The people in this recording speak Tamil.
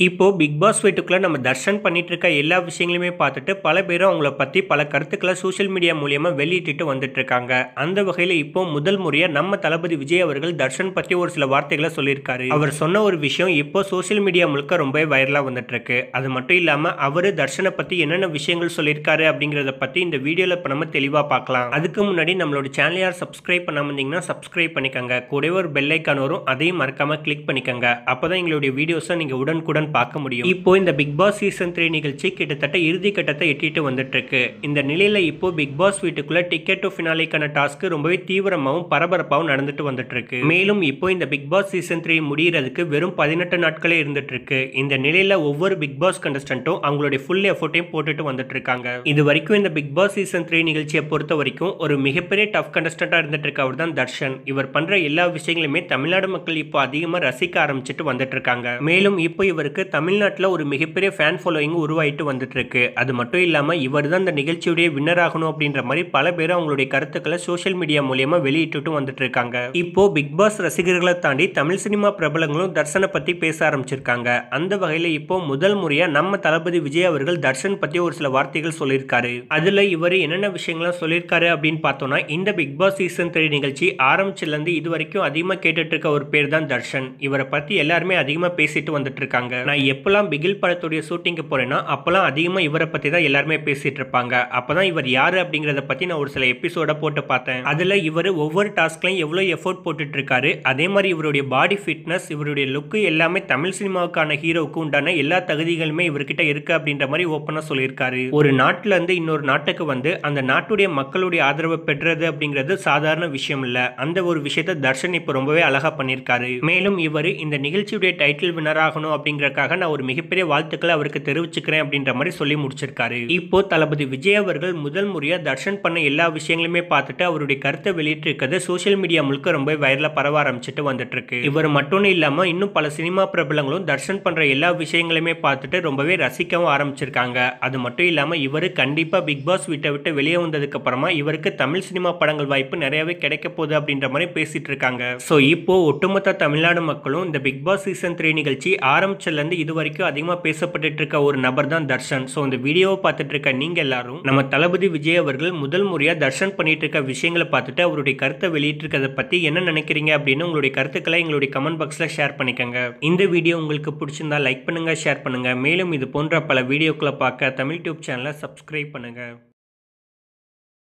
இப்போ பிக் பாஸ் வீட்டுக்குள்ள நம்ம தர்ஷன் பண்ணிட்டு இருக்க எல்லா விஷயங்களையுமே பார்த்துட்டு பல பேரும் அவங்கள பத்தி பல கருத்துக்களை சோஷியல் மீடியா மூலியமா வெளியிட்டு வந்துட்டு இருக்காங்க அந்த வகையில இப்போ முதல் முறையா நம்ம தளபதி விஜய் அவர்கள் தர்ஷன் பத்தி ஒரு சில வார்த்தைகளை சொல்லியிருக்காரு அவர் சொன்ன ஒரு விஷயம் இப்போ சோஷியல் மீடியா முழுக்க ரொம்ப வைரலா வந்துட்டு இருக்கு அது மட்டும் இல்லாம அவரு தர்ஷனை பத்தி என்னென்ன விஷயங்கள் சொல்லியிருக்காரு அப்படிங்கறத பத்தி இந்த வீடியோல இப்ப நம்ம தெளிவா பார்க்கலாம் அதுக்கு முன்னாடி நம்மளோட சேனல் யார் சப்ஸ்கிரைப் பண்ணாம இருந்தீங்கன்னா சப்ஸ்கிரைப் பண்ணிக்கோங்க கூடவே ஒரு பெல் ஐக்கான் வரும் அதையும் மறக்காம கிளிக் பண்ணிக்கோங்க அப்பதான் எங்களுடைய வீடியோஸை நீங்க உடனுக்குடன் பார்க்க முடியும் இப்போ இந்த பிக் பாஸ் சீசன் த்ரீ நிகழ்ச்சி கிட்டத்தட்ட இறுதி கட்டத்தை எட்டிட்டு வந்துட்டு இருக்கு இந்த நிலையில இப்போ பிக் பாஸ் வீட்டுக்குள்ள டிக்கெட் டு ஃபினாலேக்கான டாஸ்க் ரொம்பவே தீவிரமாகவும் பரபரப்பாகவும் நடந்துட்டு வந்துட்டு இருக்கு மேலும் இப்போ இந்த பிக் பாஸ் சீசன் த்ரீ முடியறதுக்கு வெறும் பதினெட்டு நாட்களே இருந்துட்டு இருக்கு இந்த நிலையில ஒவ்வொரு பிக் பாஸ் கண்டஸ்டன்ட்டும் அவங்களுடைய ஃபுல் எஃபோர்ட்டையும் போட்டுட்டு வந்துட்டு இருக்காங்க இது வரைக்கும் இந்த பிக் பாஸ் சீசன் த்ரீ நிகழ்ச்சியை பொறுத்த வரைக்கும் ஒரு மிகப்பெரிய டஃப் கண்டஸ்டண்டா இருந்துட்டு இருக்கவர் தான் தர்ஷன் இவர் பண்ற எல்லா விஷயங்களுமே தமிழ்நாடு மக்கள் இப்போ அதிகமா ரசிக்க ஆரம்பிச்சுட்டு வந்துட்டு இருக்காங்க மேலும் இப்போ இவருக்கு தமிழ்நாட்டில் ஒரு மிகப்பெரிய ஃபேன் ஃபாலோயிங் உருவாயிட்டு வந்துட்டு இருக்கு அது மட்டும் இல்லாம இவர் தான் இந்த நிகழ்ச்சியுடைய வின்னர் ஆகணும் அப்படின்ற மாதிரி பல பேர் அவங்களுடைய கருத்துக்களை சோஷியல் மீடியா மூலியமா வெளியிட்டு வந்துட்டு இருக்காங்க இப்போ பிக் பாஸ் ரசிகர்களை தாண்டி தமிழ் சினிமா பிரபலங்களும் தர்ஷனை பத்தி பேச ஆரம்பிச்சிருக்காங்க அந்த வகையில இப்போ முதல் முறையா நம்ம தளபதி விஜய் அவர்கள் தர்ஷன் பத்தி ஒரு சில வார்த்தைகள் சொல்லியிருக்காரு அதுல இவர் என்னென்ன விஷயங்கள்லாம் சொல்லியிருக்காரு அப்படின்னு பார்த்தோம்னா இந்த பிக் பாஸ் சீசன் த்ரீ நிகழ்ச்சி ஆரம்பிச்சதுல இருந்து இது வரைக்கும் அதிகமா கேட்டுட்டு இருக்க ஒரு பேர் தான் தர்ஷன் இவரை பத்தி எல்லாருமே அதிகமா பேசிட்டு வந்துட்டு இருக்காங்க நான் எப்பெல்லாம் பிகில் படத்துடைய ஷூட்டிங்க்கு போறேன்னா அப்பெல்லாம் அதிகமா இவரை பத்தி தான் எல்லாருமே பேசிட்டு இருப்பாங்க அப்பதான் இவர் யாரு அப்படிங்கறத பத்தி நான் ஒரு சில எபிசோட போட்டு பார்த்தேன் அதுல இவர் ஒவ்வொரு டாஸ்க்லையும் எவ்வளவு எஃபோர்ட் போட்டுட்டு இருக்காரு அதே மாதிரி இவருடைய பாடி ஃபிட்னஸ் இவருடைய லுக்கு எல்லாமே தமிழ் சினிமாவுக்கான ஹீரோவுக்கு உண்டான எல்லா தகுதிகளுமே இவர்கிட்ட இருக்கு அப்படின்ற மாதிரி ஓப்பனா சொல்லியிருக்காரு ஒரு நாட்டுல இருந்து இன்னொரு நாட்டுக்கு வந்து அந்த நாட்டுடைய மக்களுடைய ஆதரவை பெற்றது அப்படிங்கிறது சாதாரண விஷயம் இல்ல அந்த ஒரு விஷயத்த தர்ஷன் இப்போ ரொம்பவே அழகா பண்ணியிருக்காரு மேலும் இவர் இந்த நிகழ்ச்சியுடைய டைட்டில் வினர் ஆகணும் அப்படிங்கறக்காக நான் ஒரு மிகப்பெரிய வாழ்த்துக்களை அவருக்கு தெரிவிச்சுக்கிறேன் அப்படின்ற மாதிரி சொல்லி முடிச்சிருக்காரு இப்போ தளபதி விஜய் அவர்கள் முதல் முறையா தர்ஷன் பண்ண எல்லா விஷயங்களுமே பார்த்துட்டு அவருடைய கருத்தை வெளியிட்டு இருக்கிறது சோஷியல் மீடியா முழுக்க ரொம்ப வைரலா பரவ ஆரம்பிச்சுட்டு வந்துட்டு இருக்கு இவர் மட்டும் இல்லாம இன்னும் பல சினிமா பிரபலங்களும் தர்ஷன் பண்ற எல்லா விஷயங்களுமே பார்த்துட்டு ரொம்பவே ரசிக்கவும் ஆரம்பிச்சிருக்காங்க அது மட்டும் இல்லாம இவரு கண்டிப்பா பிக் பாஸ் வீட்டை விட்டு வெளியே வந்ததுக்கு அப்புறமா இவருக்கு தமிழ் சினிமா படங்கள் வாய்ப்பு நிறையவே கிடைக்க போகுது அப்படின்ற மாதிரி பேசிட்டு இருக்காங்க ஸோ இப்போ ஒட்டுமொத்த தமிழ்நாடு மக்களும் இந்த பிக் பாஸ் சீசன் த்ரீ நிகழ்ச்சி ஆரம்பிச்சதுல இருந்து இது வரைக்கும் அதிகமா பேசப்பட்டு இருக்க ஒரு நபர் தான் தர்ஷன் ஸோ இந்த வீடியோவை பார்த்துட்டு இருக்க நீங்க எல்லாரும் நம்ம தளபதி விஜய் அவர்கள் முதல் முறையா தர்ஷன் பண்ணிட்டு இருக்க விஷயங்களை பார்த்துட்டு அவருடைய கருத்தை வெளியிட்டு இருக்கிறத பத்தி என்ன நினைக்கிறீங்க அப்படின்னு உங்களுடைய கருத்துக்களை எங்களுடைய கமெண்ட் பாக்ஸ்ல ஷேர் பண்ணிக்கோங்க இந்த வீடியோ உங்களுக்கு பிடிச்சிருந்தா லைக் பண்ணுங்க ஷேர் பண்ணுங்க மேலும் இது போன்ற பல வீடியோக்களை பார்க்க தமிழ் டியூப் சேனலை சப்ஸ்கிரைப் பண்ணுங்க